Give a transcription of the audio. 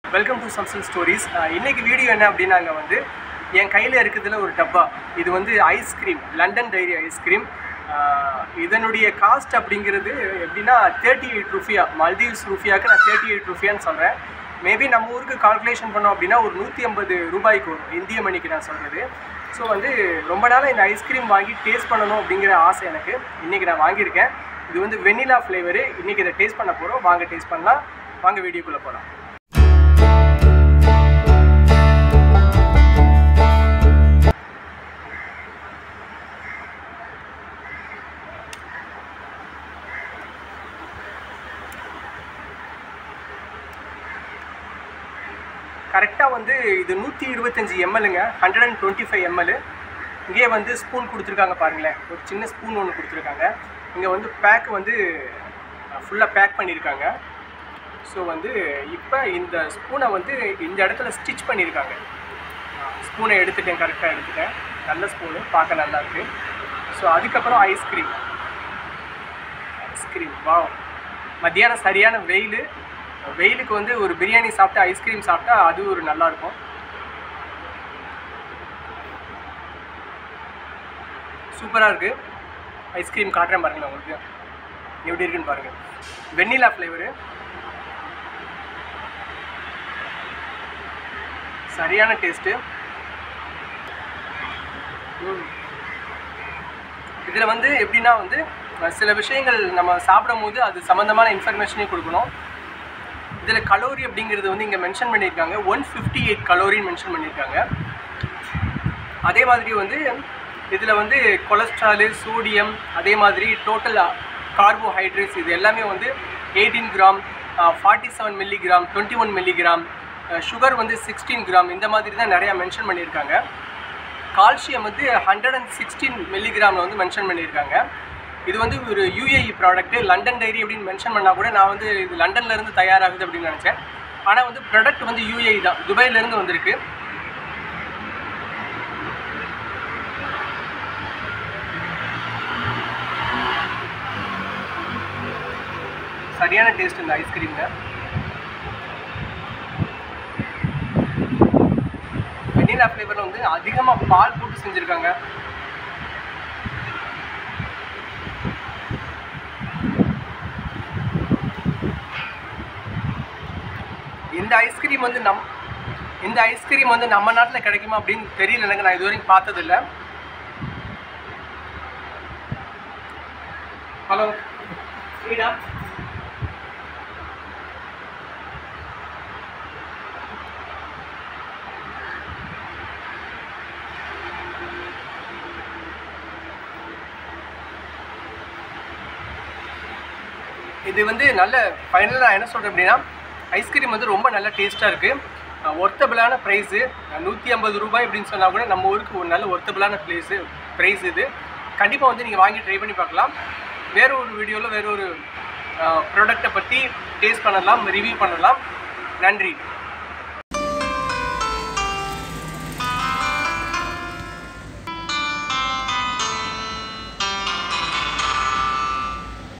welcome to சம்சல் stories இன்னைக்கு video என்ன அப்படின்னாங்க வந்து என் கையில் இருக்கிறதுல ஒரு டப்பா இது வந்து ஐஸ்கிரீம் லண்டன் டைரி ஐஸ்கிரீம் இதனுடைய காஸ்ட் அப்படிங்கிறது எப்படின்னா தேர்ட்டி எயிட் ருஃபியா மல்தீவ்ஸ் ருஃபியாவுக்கு நான் தேர்ட்டி எயிட் ருஃபியான்னு சொல்கிறேன் மேபி நம்ம ஊருக்கு கால்குலேஷன் பண்ணோம் அப்படின்னா ஒரு நூற்றி ஐம்பது ரூபாய்க்கு வரும் இந்திய மணிக்கு நான் சொல்கிறது ஸோ வந்து ரொம்ப நாளாக இந்த ஐஸ்கிரீம் வாங்கி டேஸ்ட் பண்ணணும் அப்படிங்கிற ஆசை எனக்கு இன்றைக்கி நான் வாங்கியிருக்கேன் இது வந்து வெண்ணிலா ஃப்ளேவரு இன்றைக்கி இதை டேஸ்ட் பண்ண போகிறோம் வாங்க டேஸ்ட் பண்ணலாம் வாங்க வீடியோக்குள்ளே போகலாம் கரெக்டாக வந்து இது நூற்றி இருபத்தஞ்சி எம்எல்ங்க hundred and twenty five ml இங்கேயே வந்து ஸ்பூன் கொடுத்துருக்காங்க பாருங்களேன் ஒரு சின்ன ஸ்பூன் ஒன்று கொடுத்துருக்காங்க இங்கே வந்து பேக் வந்து ஃபுல்லாக பேக் பண்ணியிருக்காங்க ஸோ வந்து இப்போ இந்த ஸ்பூனை வந்து இந்த இடத்துல ஸ்டிச் பண்ணியிருக்காங்க ஸ்பூனை எடுத்துட்டேன் கரெக்டாக எடுத்துட்டேன் நல்ல ஸ்பூனு பார்க்க நல்லா இருக்கு ஸோ அதுக்கப்புறம் ஐஸ்கிரீம் ஐஸ்கிரீம் வா மத்தியானம் சரியான வெயில் வெயிலுக்கு வந்து ஒரு பிரியாணி சாப்பிட்டு ஐஸ்கிரீம் சாப்பிட்டா அது ஒரு நல்லா இருக்கும் சூப்பராக இருக்குது ஐஸ்கிரீம் காட்டுறேன் பாருங்களேன் உங்களுக்கு எப்படி இருக்குன்னு பாருங்கள் வெண்ணிலா ஃப்ளேவரு சரியான டேஸ்ட்டு இதில் வந்து எப்படின்னா வந்து சில விஷயங்கள் நம்ம சாப்பிடும் போது அது சம்மந்தமான இன்ஃபர்மேஷனையும் கொடுக்கணும் இதில் கலோரி அப்படிங்கிறது வந்து இங்கே மென்ஷன் பண்ணியிருக்காங்க ஒன் ஃபிஃப்டி எயிட் கலோரின்னு மென்ஷன் பண்ணியிருக்காங்க அதே மாதிரி வந்து இதில் வந்து கொலஸ்ட்ராலு சோடியம் அதே மாதிரி டோட்டல் கார்போஹைட்ரேட்ஸ் இது எல்லாமே வந்து eighteen gram forty seven milligram twenty one milligram sugar வந்து சிக்ஸ்டீன் கிராம் இந்த மாதிரி தான் நிறையா மென்ஷன் பண்ணியிருக்காங்க கால்சியம் வந்து ஹண்ட்ரட் அண்ட் சிக்ஸ்டீன் மில்லிகிராமில் வந்து மென்ஷன் பண்ணியிருக்காங்க இது வந்து ஒரு யூஏஇ ப்ராடக்ட்டு லண்டன் டைரி அப்படின்னு மென்ஷன் பண்ணால் கூட நான் வந்து இது லண்டன்லேருந்து தயாராகுது அப்படின்னு நினச்சேன் ஆனால் வந்து ப்ராடக்ட் வந்து யூஏஇ தான் துபாயிலேருந்து வந்திருக்கு சரியான டேஸ்ட் இந்த ஐஸ்கிரீம்ல வெனிலா ஃப்ளேவரில் வந்து அதிகமாக பால் போட்டு செஞ்சுருக்காங்க இந்த ஐஸ்கிரீம் வந்து நம் இந்த ஐஸ்கிரீம் வந்து நம்ம நாட்டில் கிடைக்குமா அப்படின்னு தெரியல எனக்கு நான் இது வரைக்கும் பார்த்ததில்ல ஹலோ ஸ்ரீடா இது வந்து நல்ல ஃபைனலாக நான் என்ன சொல்கிறேன் அப்படின்னா ஐஸ்கிரீம் வந்து ரொம்ப நல்ல டேஸ்ட்டாக இருக்குது ஒர்த்தபிளான ப்ரைஸு நூற்றி ஐம்பது ரூபாய் அப்படின்னு சொன்னால் கூட நம்ம ஊருக்கு ஒரு நல்ல ஒர்த்தபிளான ப்ளேஸு ப்ரைஸ் இது கண்டிப்பாக வந்து நீங்கள் வாங்கி ட்ரை பண்ணி பார்க்கலாம் வேறு ஒரு வீடியோவில் வேறு ஒரு ப்ராடக்டை பற்றி டேஸ்ட் பண்ணலாம் ரிவ்யூ பண்ணலாம் நன்றி